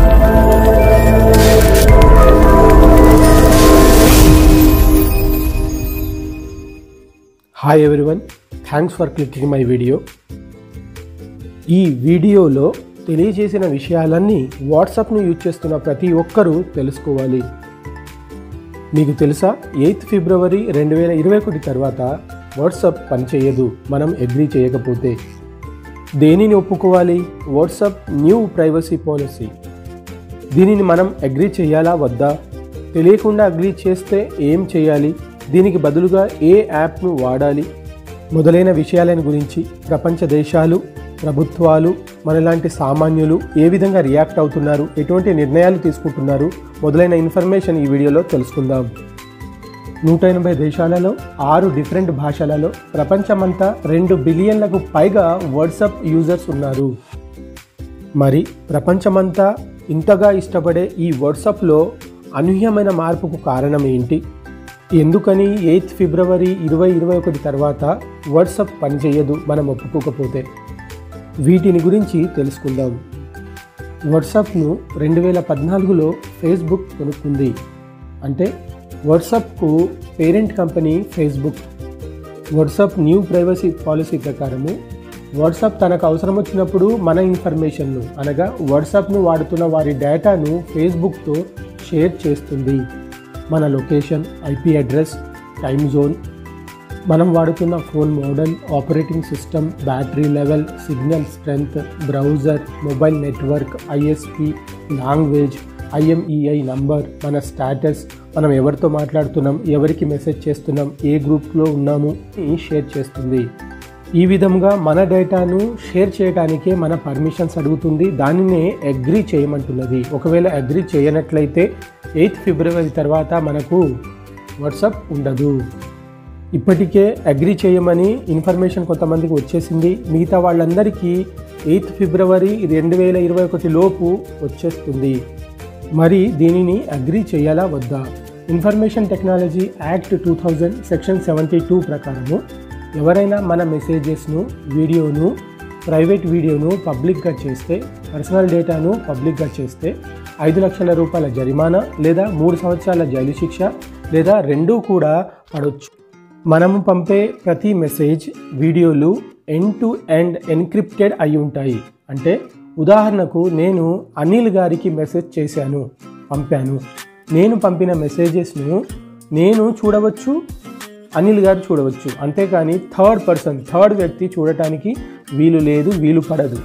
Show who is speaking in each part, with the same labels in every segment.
Speaker 1: hi everyone thanks for clicking my video ఈ వీడియోలో తెలియజేసిన విషయాలన్నీ వాట్సాప్ను యూజ్ చేస్తున్న ప్రతి ఒక్కరూ తెలుసుకోవాలి మీకు తెలుసా ఎయిత్ ఫిబ్రవరి రెండు వేల ఇరవై ఒకటి తర్వాత వాట్సాప్ పనిచేయదు మనం అగ్రీ చేయకపోతే దేనిని ఒప్పుకోవాలి వాట్సాప్ న్యూ ప్రైవసీ పాలసీ దీనిని మనం అగ్రీ చేయాలా వద్దా తెలియకుండా అగ్రీ చేస్తే ఏం చేయాలి దీనికి బదులుగా ఏ యాప్ను వాడాలి మొదలైన విషయాలను గురించి ప్రపంచ దేశాలు ప్రభుత్వాలు మనలాంటి సామాన్యులు ఏ విధంగా రియాక్ట్ అవుతున్నారు ఎటువంటి నిర్ణయాలు తీసుకుంటున్నారు మొదలైన ఇన్ఫర్మేషన్ ఈ వీడియోలో తెలుసుకుందాం నూట ఎనభై దేశాలలో ఆరు డిఫరెంట్ భాషలలో ప్రపంచమంతా రెండు బిలియన్లకు పైగా వాట్సాప్ యూజర్స్ ఉన్నారు మరి ప్రపంచమంతా ఇంతగా ఇష్టపడే ఈ వాట్సాప్లో అనూహ్యమైన మార్పుకు కారణం ఏంటి ఎందుకని ఎయిత్ ఫిబ్రవరి ఇరవై ఇరవై ఒకటి తర్వాత వాట్సాప్ పనిచేయదు మనం ఒప్పుకోకపోతే వీటిని గురించి తెలుసుకుందాం వాట్సాప్ను రెండు వేల పద్నాలుగులో ఫేస్బుక్ కొనుక్కుంది అంటే వాట్సాప్కు parent company Facebook WhatsApp new privacy policy ప్రకారము వాట్సాప్ తనకు అవసరం వచ్చినప్పుడు మన ఇన్ఫర్మేషన్ను అనగా వాట్సాప్ను వాడుతున్న వారి డేటాను ఫేస్బుక్తో షేర్ చేస్తుంది మన location IP address time zone మనం వాడుతున్న phone model operating system battery level signal strength browser mobile network ISP language IMEI number మన స్టాటస్ మనం ఎవరితో మాట్లాడుతున్నాం ఎవరికి మెసేజ్ చేస్తున్నాం ఏ గ్రూప్లో ఉన్నాము అని షేర్ చేస్తుంది ఈ విధంగా మన డేటాను షేర్ చేయడానికే మన పర్మిషన్స్ అడుగుతుంది దానినే అగ్రీ చేయమంటున్నది ఒకవేళ అగ్రీ చేయనట్లయితే ఎయిత్ ఫిబ్రవరి తర్వాత మనకు వాట్సాప్ ఉండదు ఇప్పటికే అగ్రీ చేయమని ఇన్ఫర్మేషన్ కొంతమందికి వచ్చేసింది మిగతా వాళ్ళందరికీ ఎయిత్ ఫిబ్రవరి రెండు వేల ఇరవై ఒకటి లోపు వచ్చేస్తుంది మరి దీనిని అగ్రీ చేయాలా వద్దా information technology act two thousand section seventy two ప్రకారము ఎవరైనా మన మెసేజెస్ను వీడియోను ప్రైవేట్ వీడియోను పబ్లిక్గా చేస్తే పర్సనల్ డేటాను పబ్లిక్గా చేస్తే ఐదు లక్షల రూపాయల జరిమానా లేదా మూడు సంవత్సరాల జైలు శిక్ష లేదా రెండూ కూడా పడవచ్చు మనము పంపే ప్రతి మెసేజ్ వీడియోలు ఎండ్ టు ఎండ్ ఎన్క్రిప్టెడ్ అయి ఉంటాయి అంటే ఉదాహరణకు నేను అనిల్ గారికి మెసేజ్ చేశాను పంపాను నేను పంపిన మెసేజెస్ను నేను చూడవచ్చు అనిల్ గారు చూడవచ్చు అంతేకాని థర్డ్ పర్సన్ థర్డ్ వ్యక్తి చూడటానికి వీలు లేదు వీలు పడదు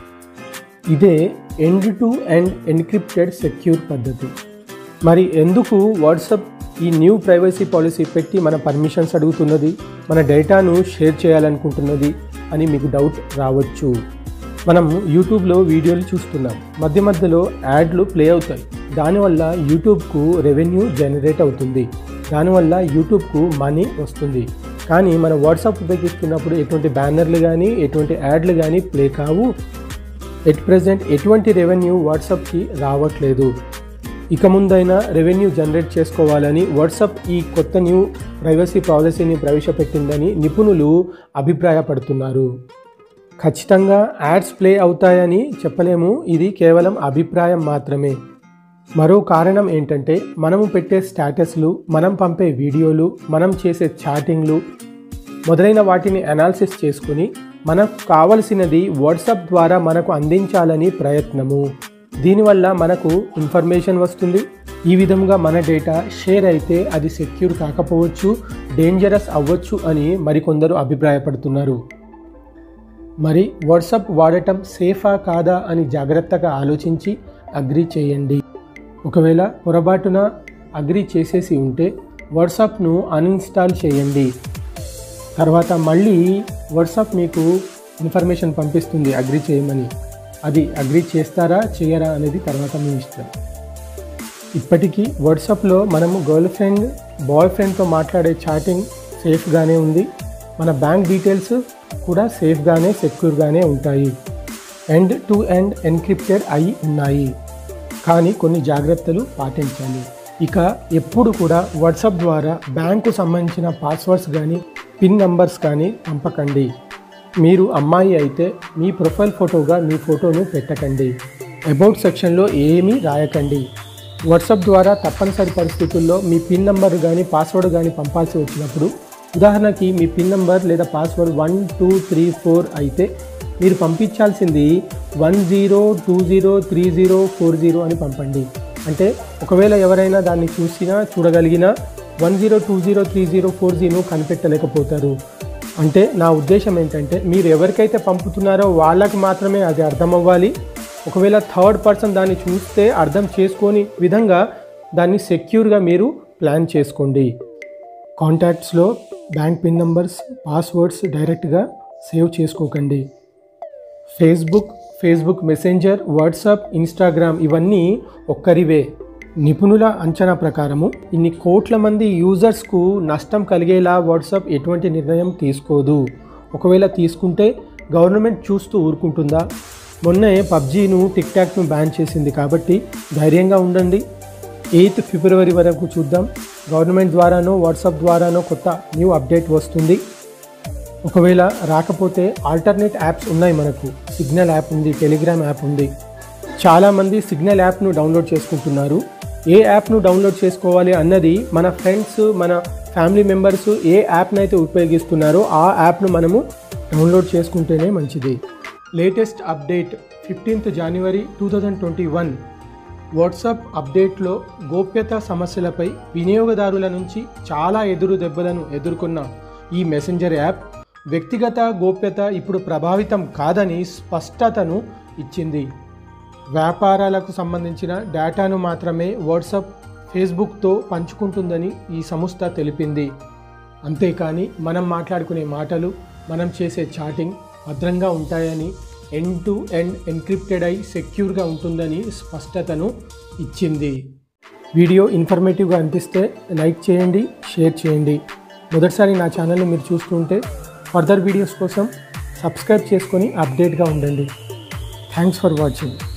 Speaker 1: ఇదే end to end encrypted secure పద్ధతి మరి ఎందుకు వాట్సాప్ ఈ న్యూ ప్రైవసీ పాలసీ పెట్టి మన పర్మిషన్స్ అడుగుతున్నది మన డేటాను షేర్ చేయాలనుకుంటున్నది అని మీకు డౌట్ రావచ్చు మనం యూట్యూబ్లో వీడియోలు చూస్తున్నాం మధ్య మధ్యలో యాడ్లు ప్లే అవుతాయి దానివల్ల యూట్యూబ్కు రెవెన్యూ జనరేట్ అవుతుంది దానివల్ల యూట్యూబ్కు మనీ వస్తుంది కానీ మన వాట్సాప్ ఉపయోగిస్తున్నప్పుడు ఎటువంటి బ్యానర్లు కానీ ఎటువంటి యాడ్లు కానీ ప్లే కావు ఎట్ ప్రజెంట్ ఎటువంటి రెవెన్యూ వాట్సాప్కి రావట్లేదు ఇక ముందైనా రెవెన్యూ జనరేట్ చేసుకోవాలని వాట్సాప్ ఈ కొత్త న్యూ ప్రైవసీ పాలసీని ప్రవేశపెట్టిందని నిపుణులు అభిప్రాయపడుతున్నారు ఖచ్చితంగా యాడ్స్ ప్లే అవుతాయని చెప్పలేము ఇది కేవలం అభిప్రాయం మాత్రమే మరో కారణం ఏంటంటే మనము పెట్టే స్టేటస్లు మనం పంపే వీడియోలు మనం చేసే చాటింగ్లు మొదలైన వాటిని అనాలిసిస్ చేసుకుని మనకు కావలసినది వాట్సాప్ ద్వారా మనకు అందించాలని ప్రయత్నము దీనివల్ల మనకు ఇన్ఫర్మేషన్ వస్తుంది ఈ విధంగా మన డేటా షేర్ అయితే అది సెక్యూర్ కాకపోవచ్చు డేంజరస్ అవ్వచ్చు అని మరికొందరు అభిప్రాయపడుతున్నారు మరి వాట్సాప్ వాడటం సేఫా కాదా అని జాగ్రత్తగా ఆలోచించి అగ్రీ చేయండి ఒకవేళ పొరపాటున అగ్రీ చేసేసి ఉంటే వాట్సాప్ను అన్ఇన్స్టాల్ చేయండి తర్వాత మళ్ళీ వాట్సాప్ మీకు ఇన్ఫర్మేషన్ పంపిస్తుంది అగ్రీ చేయమని అది అగ్రీ చేస్తారా చేయరా అనేది తర్వాత మీ ఇష్టం ఇప్పటికీ వాట్సాప్లో మనము గర్ల్ ఫ్రెండ్ బాయ్ ఫ్రెండ్తో మాట్లాడే చాటింగ్ సేఫ్గానే ఉంది మన బ్యాంక్ డీటెయిల్స్ కూడా సేఫ్గానే సెక్యూర్గానే ఉంటాయి ఎండ్ టు ఎండ్ ఎన్క్రిప్టెడ్ అయి ఉన్నాయి కానీ కొన్ని జాగ్రత్తలు పాటించాలి ఇక ఎప్పుడు కూడా వాట్సాప్ ద్వారా బ్యాంకు సంబంధించిన పాస్వర్డ్స్ కానీ పిన్ నంబర్స్ కానీ పంపకండి మీరు అమ్మాయి అయితే మీ ప్రొఫైల్ ఫోటోగా మీ ఫోటోను పెట్టకండి అబౌట్ సెక్షన్లో ఏమీ రాయకండి వాట్సాప్ ద్వారా తప్పనిసరి పరిస్థితుల్లో మీ పిన్ నంబర్ కానీ పాస్వర్డ్ కానీ పంపాల్సి వచ్చినప్పుడు ఉదాహరణకి మీ పిన్ నంబర్ లేదా password one two three four అయితే మీరు పంపించాల్సింది one zero two zero three zero four zero అని పంపండి అంటే ఒకవేళ ఎవరైనా దాన్ని చూసినా చూడగలిగినా one zero two zero three zero four zero కనిపెట్టలేకపోతారు అంటే నా ఉద్దేశం ఏంటంటే మీరు ఎవరికైతే పంపుతున్నారో వాళ్ళకి మాత్రమే అది అర్థం అవ్వాలి ఒకవేళ థర్డ్ పర్సన్ దాన్ని చూస్తే అర్థం చేసుకొని విధంగా దాన్ని సెక్యూర్గా మీరు ప్లాన్ చేసుకోండి కాంటాక్ట్స్లో బ్యాంక్ పిన్ నంబర్స్ పాస్వర్డ్స్ డైరెక్ట్గా సేవ్ చేసుకోకండి Facebook Facebook Messenger WhatsApp Instagram ఇవన్నీ ఒక్కరివే నిపుణుల అంచనా ప్రకారము ఇన్ని కోట్ల మంది యూజర్స్కు నష్టం కలిగేలా వాట్సాప్ ఎటువంటి నిర్ణయం తీసుకోదు ఒకవేళ తీసుకుంటే గవర్నమెంట్ చూస్తూ ఊరుకుంటుందా మొన్నే పబ్జీను టిక్ టాక్ను బ్యాన్ చేసింది కాబట్టి ధైర్యంగా ఉండండి ఎయిత్ ఫిబ్రవరి వరకు చూద్దాం గవర్నమెంట్ ద్వారానో వాట్సాప్ ద్వారానో కొత్త న్యూ అప్డేట్ వస్తుంది ఒకవేళ రాకపోతే ఆల్టర్నేట్ యాప్స్ ఉన్నాయి మనకు సిగ్నల్ యాప్ ఉంది టెలిగ్రామ్ యాప్ ఉంది చాలామంది సిగ్నల్ యాప్ను డౌన్లోడ్ చేసుకుంటున్నారు ఏ యాప్ను డౌన్లోడ్ చేసుకోవాలి అన్నది మన ఫ్రెండ్స్ మన ఫ్యామిలీ మెంబర్స్ ఏ యాప్ను అయితే ఉపయోగిస్తున్నారో ఆ యాప్ను మనము డౌన్లోడ్ చేసుకుంటేనే మంచిది లేటెస్ట్ అప్డేట్ ఫిఫ్టీన్త్ జనవరి two thousand twenty one WhatsApp అప్డేట్లో గోప్యత సమస్యలపై వినియోగదారుల నుంచి చాలా ఎదురు దెబ్బలను ఎదుర్కొన్న ఈ మెసెంజర్ యాప్ వ్యక్తిగత గోప్యత ఇప్పుడు ప్రభావితం కాదని స్పష్టతను ఇచ్చింది వ్యాపారాలకు సంబంధించిన డేటాను మాత్రమే వాట్సాప్ ఫేస్బుక్తో పంచుకుంటుందని ఈ సంస్థ తెలిపింది అంతేకాని మనం మాట్లాడుకునే మాటలు మనం చేసే చాటింగ్ భద్రంగా ఉంటాయని ఎండ్ టు ఎండ్ ఎన్క్రిప్టెడ్ అయి సెక్యూర్గా ఉంటుందని స్పష్టతను ఇచ్చింది వీడియో ఇన్ఫర్మేటివ్గా అనిపిస్తే లైక్ చేయండి షేర్ చేయండి మొదటిసారి నా ఛానల్ని మీరు చూస్తుంటే ఫర్దర్ వీడియోస్ కోసం సబ్స్క్రైబ్ చేసుకొని అప్డేట్గా ఉండండి థ్యాంక్స్ ఫర్ వాచింగ్